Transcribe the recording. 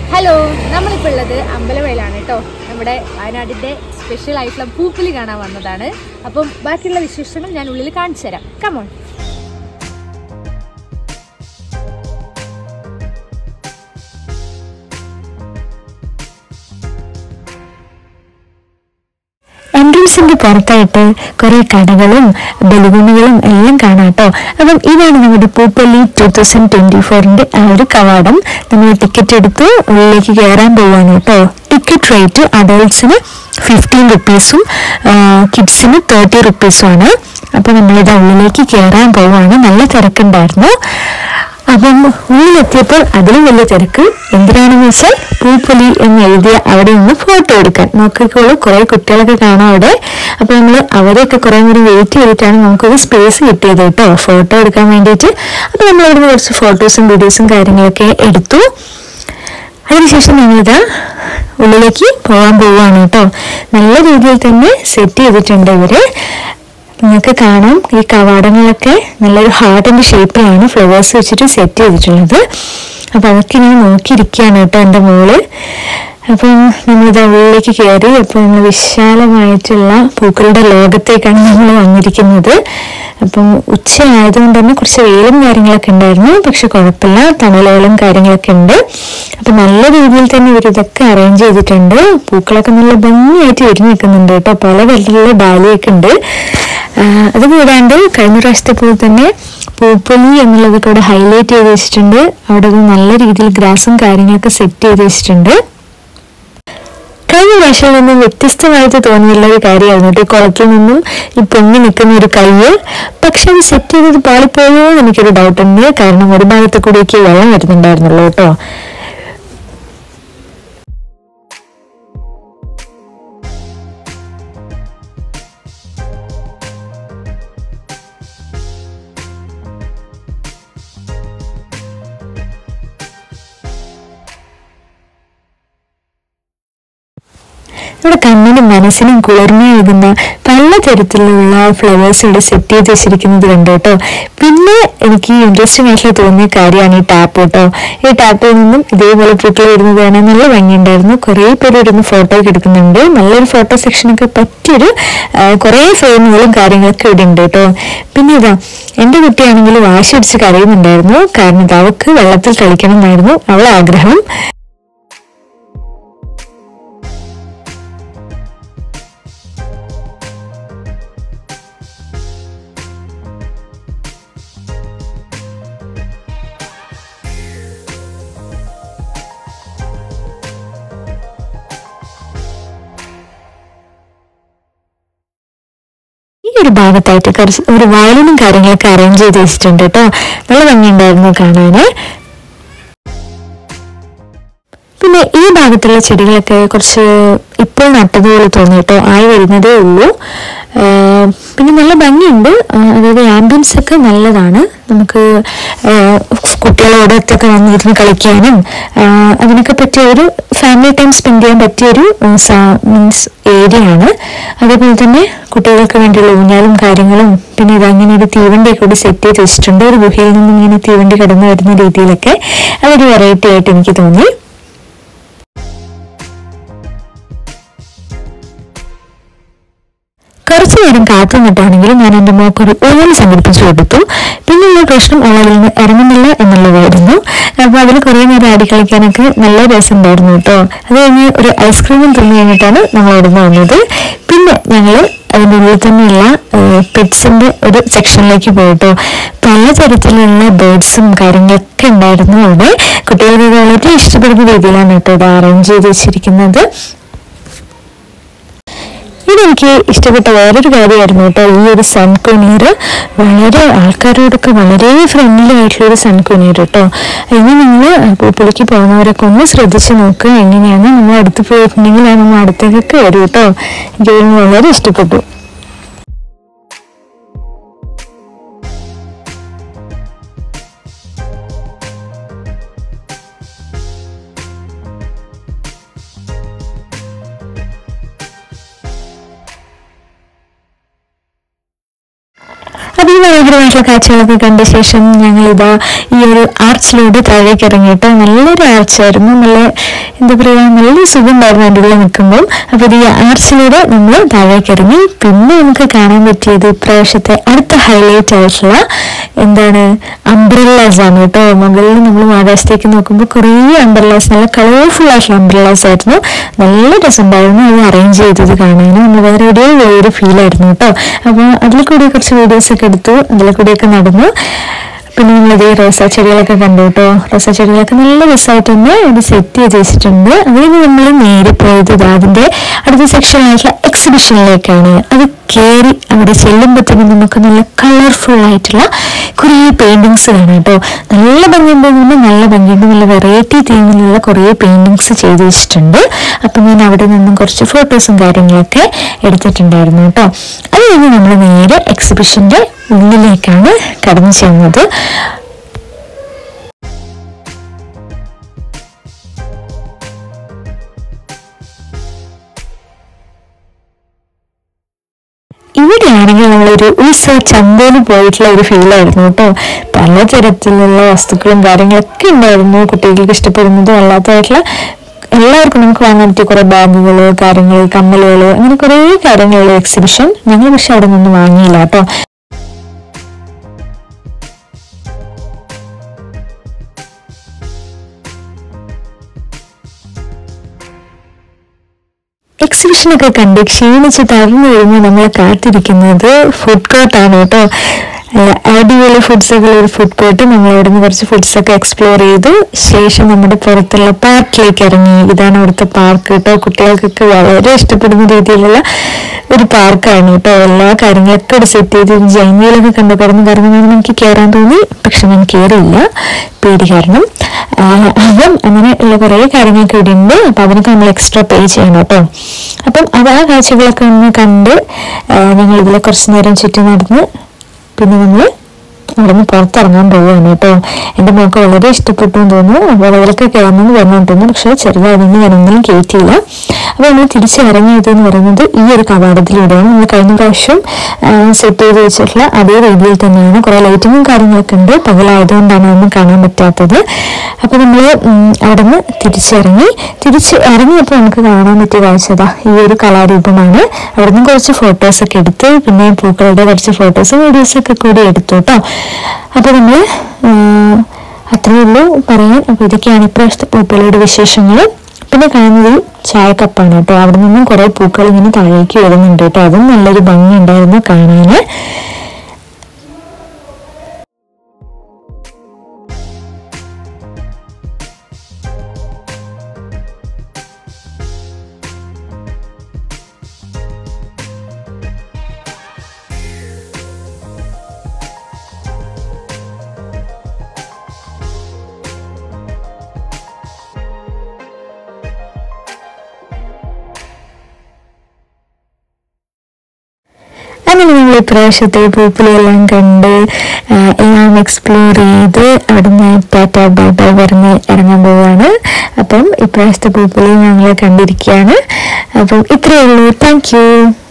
hello നമ്മളിപ്പോൾ ഉള്ളത് അമ്പലവയലാണ് കേട്ടോ നമ്മുടെ വയനാടിൻ്റെ സ്പെഷ്യൽ ആയിട്ടുള്ള പൂപ്പലി കാണാൻ വന്നതാണ് അപ്പം ബാക്കിയുള്ള വിശേഷങ്ങൾ ഞാൻ ഉള്ളിൽ കാണിച്ചു തരാം കമോൺ എൻട്രൻസിന്റെ പുറത്തായിട്ട് കുറെ കടകളും ബലൂണുകളും എല്ലാം കാണാം കേട്ടോ അപ്പം ഇതാണ് നമ്മുടെ പൂപ്പള്ളി ടൂ തൗസൻഡ് ട്വന്റി ഫോറിന്റെ ആ ഒരു കവാടം നമ്മൾ ടിക്കറ്റ് എടുത്ത് ഉള്ളിലേക്ക് കയറാൻ പോവാണ് കേട്ടോ ടിക്കറ്റ് റേറ്റ് അഡൾട്ട്സിന് ഫിഫ്റ്റീൻ റുപ്പീസും കിഡ്സിന് തേർട്ടി റുപ്പീസും ആണ് അപ്പൊ നമ്മളിത് ഉള്ളിലേക്ക് കയറാൻ പോവാണ് നല്ല തിരക്കുണ്ടായിരുന്നു അപ്പം ഉള്ളിലെത്തിയപ്പോൾ അതിലും വലിയ തിരക്ക് എന്തിനാണെന്ന് വെച്ചാൽ പൂപ്പൊലി എന്ന് എഴുതിയ അവിടെ നിന്ന് ഫോട്ടോ എടുക്കാൻ നോക്കിക്കോളൂ കുറെ കുട്ടികളൊക്കെ കാണാം അവിടെ അപ്പൊ നമ്മൾ അവരെയൊക്കെ കുറെ നേരം വെയിറ്റ് ചെയ്തിട്ടാണ് നമുക്കൊരു സ്പേസ് കിട്ടിയത് കേട്ടോ ഫോട്ടോ എടുക്കാൻ വേണ്ടിയിട്ട് അപ്പൊ നമ്മൾ അവിടുന്ന് കുറച്ച് ഫോട്ടോസും വീഡിയോസും കാര്യങ്ങളൊക്കെ എടുത്തു അതിനുശേഷം ഞങ്ങളിതാ ഉള്ളിലേക്ക് പോകാൻ പോവുകയാണ് കേട്ടോ നല്ല രീതിയിൽ തന്നെ സെറ്റ് ചെയ്തിട്ടുണ്ട് ഇവര് നിങ്ങൾക്ക് കാണാം ഈ കവാടങ്ങളൊക്കെ നല്ലൊരു ഹാർട്ടിന്റെ ഷേപ്പിലാണ് ഫ്ലവേഴ്സ് വെച്ചിട്ട് സെറ്റ് ചെയ്തിട്ടുള്ളത് അപ്പൊ അതൊക്കെ ഇങ്ങനെ നോക്കിയിരിക്കുകയാണ് കേട്ടോ എൻ്റെ മോള് അപ്പം നമ്മളിത് ഉള്ളിലേക്ക് കയറി അപ്പോൾ നമ്മൾ വിശാലമായിട്ടുള്ള പൂക്കളുടെ ലോകത്തേക്കാണ് നമ്മൾ വന്നിരിക്കുന്നത് അപ്പം ഉച്ച ആയതുകൊണ്ട് തന്നെ കുറച്ച് വെയിലും കാര്യങ്ങളൊക്കെ ഉണ്ടായിരുന്നു പക്ഷെ കുഴപ്പമില്ല തണലുകളും കാര്യങ്ങളൊക്കെ ഉണ്ട് അപ്പൊ നല്ല രീതിയിൽ തന്നെ ഇവർ ഇതൊക്കെ അറേഞ്ച് ചെയ്തിട്ടുണ്ട് പൂക്കളൊക്കെ നല്ല ഭംഗിയായിട്ട് ഒരുങ്ങി നിൽക്കുന്നുണ്ട് കേട്ടോ പല കളറിലുള്ള ഡാലിയൊക്കെ ഉണ്ട് ആ, അത് കൂടാണ്ട് കഴിഞ്ഞ പ്രാവശ്യത്തെ പോലെ തന്നെ പൂപ്പൊലി എന്നുള്ളതൊക്കെ ഇവിടെ ഹൈലൈറ്റ് ചെയ്ത് വെച്ചിട്ടുണ്ട് അവിടെ ഒരു നല്ല രീതിയിൽ ഗ്രാസും കാര്യങ്ങളൊക്കെ സെറ്റ് ചെയ്ത് വെച്ചിട്ടുണ്ട് കഴിഞ്ഞ പ്രാവശ്യം നിന്നും വ്യത്യസ്തമായിട്ട് തോന്നിയുള്ള ഒരു കാര്യമായിരുന്നു കേട്ടോ ഈ കുളത്തിൽ നിന്നും ഈ പൊങ്ങി നിൽക്കുന്ന ഒരു കയ്യ് പക്ഷെ അത് സെറ്റ് ചെയ്തത് പാളിപ്പോയോ എന്ന് എനിക്കൊരു ഡൗട്ട് ഉണ്ട് കാരണം ഒരു ഭാഗത്ത് കൂടിയൊക്കെ വെള്ളം വരുന്നുണ്ടായിരുന്നുള്ളൂ കേട്ടോ നമ്മുടെ കണ്ണിനും മനസ്സിനും കുളിർമ നൽകുന്ന പല തരത്തിലുള്ള ഫ്ലവേഴ്സ് ഇവിടെ സെറ്റ് ചെയ്ത് വെച്ചിരിക്കുന്നത് കണ്ടു കേട്ടോ പിന്നെ എനിക്ക് ഇൻട്രസ്റ്റിംഗ് ആയിട്ടുള്ള തോന്നിയ കാര്യമാണ് ഈ ടാപ്പ് കേട്ടോ ഈ ടാപ്പിൽ നിന്നും ഇതേപോലെ പൂക്കൾ വരുന്നത് കാണാൻ നല്ല ഭംഗിയുണ്ടായിരുന്നു കുറേ പേര് ഇരുന്ന് ഫോട്ടോ ഒക്കെ എടുക്കുന്നുണ്ട് നല്ലൊരു ഫോട്ടോ സെക്ഷനൊക്കെ പറ്റിയൊരു ആ, കുറേ ഫ്രെയിമുകളും കാര്യങ്ങളൊക്കെ ഇവിടെ ഉണ്ട് കേട്ടോ പിന്നെ ഇതാ എൻ്റെ കുട്ടിയാണെങ്കിൽ വാശി അടിച്ച് കരയുന്നുണ്ടായിരുന്നു കാരണം ഇത് അവൾക്ക് വെള്ളത്തിൽ കളിക്കണം എന്നായിരുന്നു അവളെ ആഗ്രഹം ഈ ഒരു ഭാഗത്തായിട്ട് കുറച്ച് ഒരു വയലിനും കാര്യങ്ങളൊക്കെ അറേഞ്ച് ചെയ്ത് വെച്ചിട്ടുണ്ട് കേട്ടോ നല്ല ഭംഗിയുണ്ടായിരുന്നു കാണാന് പിന്നെ ഈ ഭാഗത്തുള്ള ചെടികളൊക്കെ കുറച്ച് ഇപ്പോൾ നട്ടതുപോലെ തോന്നി കേട്ടോ ആയി വരുന്നതേ ഉള്ളൂ ആ, പിന്നെ നല്ല ഭംഗിയുണ്ട് ആ, അതായത് ആംബിയൻസ് ഒക്കെ നല്ലതാണ് നമുക്ക് ആ, കുട്ടികളോടൊത്തൊക്കെ വന്നിരുന്ന് കളിക്കാനും ആ, അതിനൊക്കെ പറ്റിയ ഒരു ഫാമിലി ടൈം സ്പെൻഡ് ചെയ്യാൻ പറ്റിയ ഒരു മീൻസ് ഏരിയ ആണ് അതേപോലെ തന്നെ കുട്ടികൾക്ക് വേണ്ടിയുള്ള ഊഞ്ഞാലും കാര്യങ്ങളും പിന്നെ ഇത് അങ്ങനെ ഒരു തീവണ്ടിയൊക്കെ കൂടി സെറ്റ് ചെയ്ത് വെച്ചിട്ടുണ്ട് ഒരു ഗുഹയിൽ നിന്നും ഇങ്ങനെ തീവണ്ടി കടന്നു വരുന്ന രീതിയിലൊക്കെ അതൊരു വെറൈറ്റി ആയിട്ട് എനിക്ക് തോന്നി കുറച്ചു നേരം കാത്തു നിന്നിട്ടാണെങ്കിലും ഞാൻ എൻ്റെ മോക്ക് ഒരു ഊഴൽ സംഘടിപ്പിച്ചു കൊടുത്തു പിന്നെയുള്ള പ്രശ്നം അവളിൽ നിന്ന് ഇറങ്ങുന്നില്ല എന്നുള്ളതായിരുന്നു അപ്പോൾ അതിൽ കുറേ നേരം ആടി കളിക്കാനൊക്കെ നല്ല രസമുണ്ടായിരുന്നു കേട്ടോ അത് കഴിഞ്ഞ് ഒരു ഐസ്ക്രീമും തിന്നു കഴിഞ്ഞിട്ടാണ് നമ്മൾ അവിടുന്ന് വന്നത് പിന്നെ ഞങ്ങൾ അതിൻ്റെ ഉള്ളിൽ തന്നെയുള്ള പെറ്റ്സിന്റെ ഒരു സെക്ഷനിലേക്ക് പോയിട്ടോ പല തരത്തിലുള്ള ബേർഡ്സും കാര്യങ്ങളൊക്കെ ഉണ്ടായിരുന്നു അവിടെ കുട്ടികൾക്ക് വളരെ ഇഷ്ടപ്പെടുന്ന രീതിയിലാണ് കേട്ടോ ഇത് അറേഞ്ച് ചെയ്ത് വെച്ചിരിക്കുന്നത് ഇതെനിക്ക് ഇഷ്ടപ്പെട്ട വേറൊരു കാര്യമായിരുന്നു കേട്ടോ ഈ ഒരു സൺകുനീർ വളരെ ആൾക്കാരോടൊക്കെ വളരെ ഫ്രണ്ട്ലി ആയിട്ടുള്ള ഒരു സൺകുനീർ കേട്ടോ ഇനി നിങ്ങൾ പൂപ്പളിക്ക് പോകുന്നവരൊക്കെ ഒന്ന് ശ്രദ്ധിച്ച് നോക്കുക എങ്ങനെയാണ് നമ്മൾ അടുത്ത് പോയിട്ടുണ്ടെങ്കിൽ നമ്മൾ അടുത്തേക്കൊക്കെ വരും കേട്ടോ എനിക്ക് ഇതിന് വളരെ ഇഷ്ടപ്പെട്ടു അതിമനോഹരമായിട്ടുള്ള കാഴ്ചകളൊക്കെ കണ്ട ശേഷം ഞങ്ങൾ ഇതാ ഈ ഒരു ആർച്ചിലൂടെ താഴേക്ക് ഇറങ്ങിയിട്ട് നല്ലൊരു ആർച്ചായിരുന്നു നല്ല എന്താ പറയാ നല്ല സുഖം ഉണ്ടായിരുന്നു അതിൻ്റെ ഉള്ളിൽ നിൽക്കുമ്പോൾ അപ്പൊ ഇത് ഈ ആർച്ചിലൂടെ നമ്മൾ താഴേക്ക് ഇറങ്ങി പിന്നെ നമുക്ക് കാണാൻ പറ്റിയത് ഇപ്രാവശ്യത്തെ അടുത്ത ഹൈലൈറ്റ് ആയിട്ടുള്ള എന്താണ് അംബ്രല്ലാസ് ആണ് കേട്ടോ മുകളിൽ നമ്മൾ ആകാശത്തേക്ക് നോക്കുമ്പോൾ കുറേ അംബ്രല്ലാസ് നല്ല കളർഫുൾ ആയിട്ടുള്ള അംബ്രല്ലാസ് ആയിരുന്നു നല്ല രസമുണ്ടായിരുന്നു അത് അറേഞ്ച് ചെയ്തത് കാണാനും നമ്മൾ വേറെ എവിടെയോ വേറൊരു ഫീൽ ആയിരുന്നു കേട്ടോ അപ്പോൾ അതിൽ കൂടി കുറച്ച് വീഡിയോസ് ഒക്കെ എടുത്തു അതിൽ കൂടിയൊക്കെ നടന്നു പിന്നെ നമ്മളിത് റോസാ ചെടികളൊക്കെ കണ്ടു കേട്ടോ റോസാ ചെടികളൊക്കെ നല്ല രസമായിട്ട് തന്നെ ഇത് സെറ്റ് ചെയ്ത് വെച്ചിട്ടുണ്ട് അതിന് നമ്മൾ നേരെ പോയത് ഇതാ അതിന്റെ അടുത്ത സെക്ഷനായിട്ടുള്ള എക്സിബിഷനിലേക്കാണ് അത് കയറി അവിടെ ചെല്ലുമ്പോൾ തന്നെ നമുക്ക് നല്ല കളർഫുൾ ആയിട്ടുള്ള കുറേ പെയിന്റിങ്സ് കാണാം കേട്ടോ നല്ല ഭംഗിയുണ്ട് പറഞ്ഞാൽ നല്ല ഭംഗിയുണ്ട് നല്ല വെറൈറ്റി തീമിലുള്ള കുറേ പെയിന്റിങ്സ് ചെയ്ത് വെച്ചിട്ടുണ്ട് അപ്പം ഞാൻ അവിടെ നിന്നും കുറച്ച് ഫോട്ടോസും കാര്യങ്ങളൊക്കെ എടുത്തിട്ടുണ്ടായിരുന്നു കേട്ടോ അത് കഴിഞ്ഞ് നമ്മൾ നേരെ എക്സിബിഷന്റെ ഉള്ളിലേക്കാണ് കടന്നു ചെന്നത് ഇവിടെയാണെങ്കിൽ നമ്മളൊരു ഉത്സവ ചന്തയിൽ പോയിട്ടുള്ള ഒരു ഫീലായിരുന്നു കേട്ടോ പലതരത്തിലുള്ള വസ്തുക്കളും കാര്യങ്ങളൊക്കെ ഉണ്ടായിരുന്നു കുട്ടികൾക്ക് ഇഷ്ടപ്പെടുന്നതും അല്ലാത്തതായിട്ടുള്ള എല്ലാവർക്കും നമുക്ക് വാങ്ങാൻ പറ്റിയ കുറെ ബാഗുകൾ കാര്യങ്ങൾ കമ്മലുകൾ അങ്ങനെ കുറേ കാര്യങ്ങളുള്ള എക്സിബിഷൻ ഞങ്ങൾ പക്ഷെ അവിടെ നിന്ന് വാങ്ങിയില്ല കേട്ടോ എക്സിബിഷനൊക്കെ കണ്ട് ക്ഷീണിച്ച് തളർന്നു കഴിഞ്ഞ് നമ്മൾ കാത്തിരിക്കുന്നത് ഫുഡ് കോർട്ടാണ് കേട്ടോ നല്ല അടിപൊളി ഫുഡ്സ് ഒക്കെ ഒരു ഫുഡ് കോർട്ട് നമ്മൾ അവിടെ നിന്ന് കുറച്ച് ഫുഡ്സ് ഒക്കെ എക്സ്പ്ലോർ ചെയ്തു ശേഷം നമ്മുടെ പുറത്തുള്ള പാർക്കിലേക്ക് ഇറങ്ങി ഇതാണ് അവിടുത്തെ പാർക്ക് കേട്ടോ കുട്ടികൾക്കൊക്കെ വളരെ ഇഷ്ടപ്പെടുന്ന രീതിയിലുള്ള ഒരു പാർക്കാണ് കേട്ടോ എല്ലാ കാര്യങ്ങളൊക്കെ ഇവിടെ സെറ്റ് ചെയ്ത് ജൈനിയിലൊക്കെ കണ്ടു കിടന്ന് കറങ്ങുന്നത് എനിക്ക് കയറാൻ തോന്നി പക്ഷെ ഞാൻ കയറിയില്ല പേടി കാരണം ആ, അപ്പം അങ്ങനെ ഉള്ള കുറേ കാര്യങ്ങളൊക്കെ ഇവിടെ ഉണ്ട് അപ്പൊ അതിനൊക്കെ നമ്മൾ എക്സ്ട്രാ പേ ചെയ്യണം കേട്ടോ അപ്പം അത് ആ കാഴ്ചകളൊക്കെ ഒന്ന് കണ്ട് ഞങ്ങൾ ഇതിലെ കുറച്ച് നേരം ചുറ്റി നടന്ന് പിന്നെ നമ്മൾ അവിടെ നിന്ന് പുറത്തിറങ്ങാൻ പോവുകയാണ് കേട്ടോ എൻ്റെ മോൾക്ക് വളരെ ഇഷ്ടപ്പെട്ടു എന്ന് തോന്നുന്നു അപ്പോൾ അതിലൊക്കെ കയറണമെന്ന് പറഞ്ഞിട്ടുണ്ടെന്ന് പക്ഷേ ചെറുതായതുകൊണ്ട് ഞാനൊന്നും കയറ്റിയില്ല അപ്പോൾ നമ്മൾ തിരിച്ചിറങ്ങിയത് എന്ന് പറയുന്നത് ഈ ഒരു കവാടത്തിലൂടെയാണ് നമ്മൾ കഴിഞ്ഞ പ്രാവശ്യം സെറ്റ് ചെയ്ത് വെച്ചിട്ടുള്ള അതേ രീതിയിൽ തന്നെയാണ് കുറേ ലൈറ്റിങ്ങും കാര്യങ്ങളൊക്കെ ഉണ്ട് പകലായതുകൊണ്ടാണ് അതൊന്നും കാണാൻ പറ്റാത്തത് അപ്പോൾ നമ്മൾ അവിടെ നിന്ന് തിരിച്ചിറങ്ങി തിരിച്ച് ഇറങ്ങിയപ്പോൾ നമുക്ക് കാണാൻ പറ്റിയ കാഴ്ചത ഈ ഒരു കലാരൂപമാണ് അവിടെ നിന്ന് കുറച്ച് ഫോട്ടോസൊക്കെ എടുത്ത് പിന്നെ പൂക്കളുടെ കുറച്ച് ഫോട്ടോസും വീഡിയോസൊക്കെ കൂടി എടുത്തു കേട്ടോ അപ്പോൾ നമ്മൾ അത്രയേ ഉള്ളൂ പറയാൻ അപ്പോൾ ഇതൊക്കെയാണ് ഇപ്രാവശ്യത്തെ പൂക്കളുടെ വിശേഷങ്ങൾ പിന്നെ കാണുന്നത് ഈ ചായക്കപ്പാണ് കേട്ടോ അവിടെ നിന്നും കുറേ പൂക്കൾ ഇങ്ങനെ താഴേക്ക് വരുന്നുണ്ട് കേട്ടോ അതും നല്ലൊരു ഭംഗി ഉണ്ടായിരുന്നു കാണാൻ അങ്ങനെ ഞങ്ങൾ ഇപ്രാവശ്യത്തെ പൂപ്പിലെല്ലാം കണ്ട് ആ, എല്ലാം എക്സ്പ്ലോർ ചെയ്ത് അവിടുന്ന് ടാറ്റ ബൈ ബൈ പറഞ്ഞ് ഇറങ്ങാൻ പോവുകയാണ് അപ്പം ഇപ്രാവശ്യത്തെ പൂപ്പിലെ ഞങ്ങൾ കണ്ടിരിക്കുകയാണ് അപ്പം ഇത്രയേ ഉള്ളൂ താങ്ക് യു